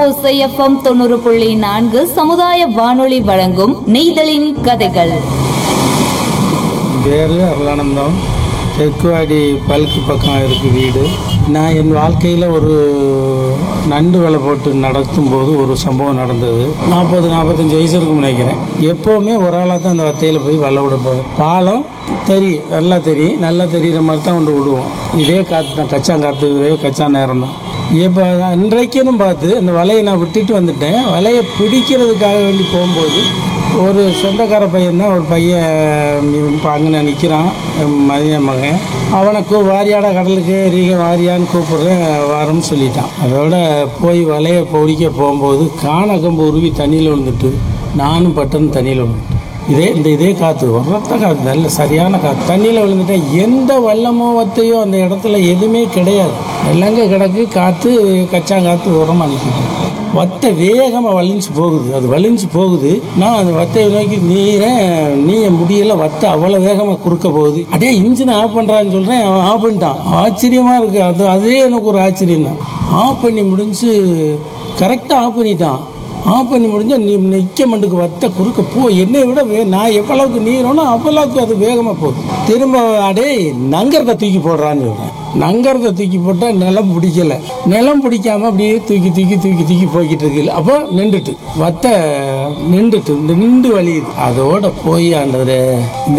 ஓசை எஃப்எம் தொண்ணூறு புள்ளி நான்கு சமுதாய வானொலி வழங்கும் நெய்தலின் கதைகள் பேர் அருளானந்தம் தெற்குவாடி பல்கி பக்கம் இருக்குது வீடு நான் என் வாழ்க்கையில் ஒரு நண்டு வேலை போட்டு நடத்தும் போது ஒரு சம்பவம் நடந்தது நாற்பது நாற்பத்தஞ்சு வயசு இருக்கும் நினைக்கிறேன் எப்போவுமே ஒரு ஆளாக தான் அந்த வத்தையில் போய் வலை விட போவேன் பாலம் தெரியும் நல்லா தெரியும் நல்லா தெரிகிற மாதிரி தான் கொண்டு விடுவோம் இதே காற்று தான் கச்சான் காற்று இதே கச்சா நேரம் தான் இப்போ இன்றைக்குன்னு பார்த்து அந்த வலையை நான் விட்டுட்டு வந்துட்டேன் வலையை பிடிக்கிறதுக்காக வேண்டி போகும்போது ஒரு சொந்தக்கார பையன் தான் ஒரு பையன் இப்போ அங்கே நிற்கிறான் மதிய மகன் அவனை கூ வாரியாடா கடலுக்கு ரீக வாரியான்னு கூப்பிடுறேன் வாரம்னு சொல்லிட்டான் அதோட போய் வலையை பிடிக்க போகும்போது காணக்கம்பு உருவி தண்ணியில் விழுந்துட்டு நானும் பட்டன் தண்ணியில் விழுந்துட்டேன் இதே இந்த இதே காற்று உரத்த காற்று நல்ல சரியான காற்று தண்ணியில் விழுந்துட்டேன் எந்த வல்லமோ வத்தையோ அந்த இடத்துல எதுவுமே கிடையாது வெள்ளங்க கிடக்கு காற்று கச்சாங்காற்று உரமாக நிற்கிது வத்தை வேகமாக வலிஞ்சு போகுது அது வலிஞ்சு போகுது நான் அந்த வத்தையை நோக்கி நீரை நீய முடியல வத்தை அவ்வளோ வேகமாக குறுக்க போகுது அடே இன்ஜினை ஆஃப் பண்ணுறான்னு சொல்கிறேன் அவன் ஆஃப் பண்ணிட்டான் ஆச்சரியமாக இருக்குது அது அதுவே எனக்கு ஒரு ஆச்சரியம் தான் ஆஃப் பண்ணி முடிஞ்சு கரெக்டாக ஆஃப் பண்ணிட்டான் ஆஃப் பண்ணி முடிஞ்சா நீ நிற்க மண்டுக்கு வத்த குறுக்க போ என்னை விட வே நான் எவ்வளவுக்கு நீரோனோ அவ்வளவுக்கு அது வேகமாக போகுது திரும்ப அடே நங்கரத்தை தூக்கி போடுறான்னு சொல்கிறேன் நங்கரத்தை தூக்கி போட்டால் நிலம் பிடிக்கல நிலம் பிடிக்காம அப்படியே தூக்கி தூக்கி தூக்கி தூக்கி போய்கிட்டு இருக்கு அப்போ நின்றுட்டு வத்த நின்றுட்டு இந்த நின்று வலியுது அதோட போய் ஆண்டவரே இந்த